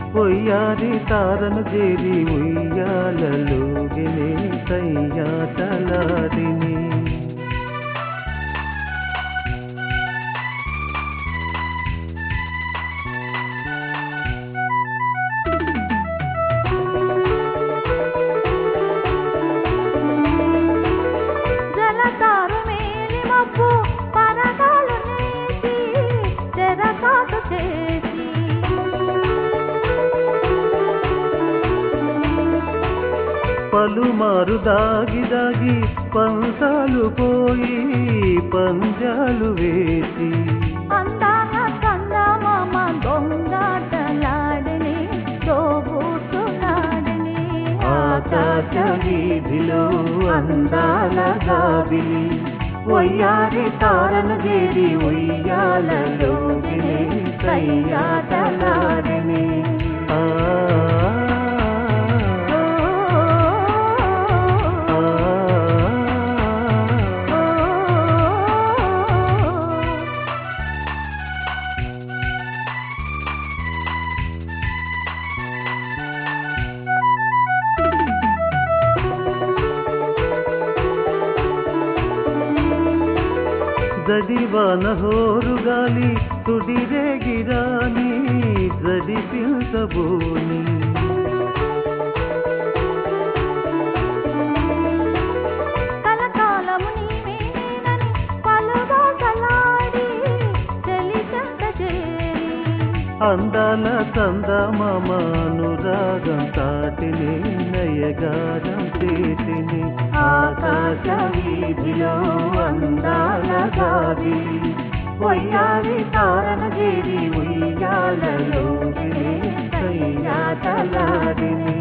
పొయ్యారి తారను చేరి ఉయ్యాలలోగినే సయ్యాటలాడిని జలతారు మేలి మబ్బు పరదాలు నేసి చెరసాటు చేసి పలుమారు దాగి దాగి పంసాలు పోయి పంజాలు వేసి అందాల చందమామ దొంగాటలాడిని తోబూటులాడిని ఆకాశ వీధిలో అందాల గాబిలి ఒయ్యారి తారను చేరి ఉయ్యాలలోగినే సయ్యాటలాడిని ఆ జడివాన హోరుగాలి తుడిరేగిరాని జడిపించబోని కలకాలము నీవేనని పలుబాటలాడి చెలికంత చేరి అందాల చందమామానురాగం తాటిని నయగారం చేతిని ఆకాశ వీధిలో అందాల గావి ఒయ్యాలి తారన చేరి ఉయ్యాలలో సయ్యాటలాడిని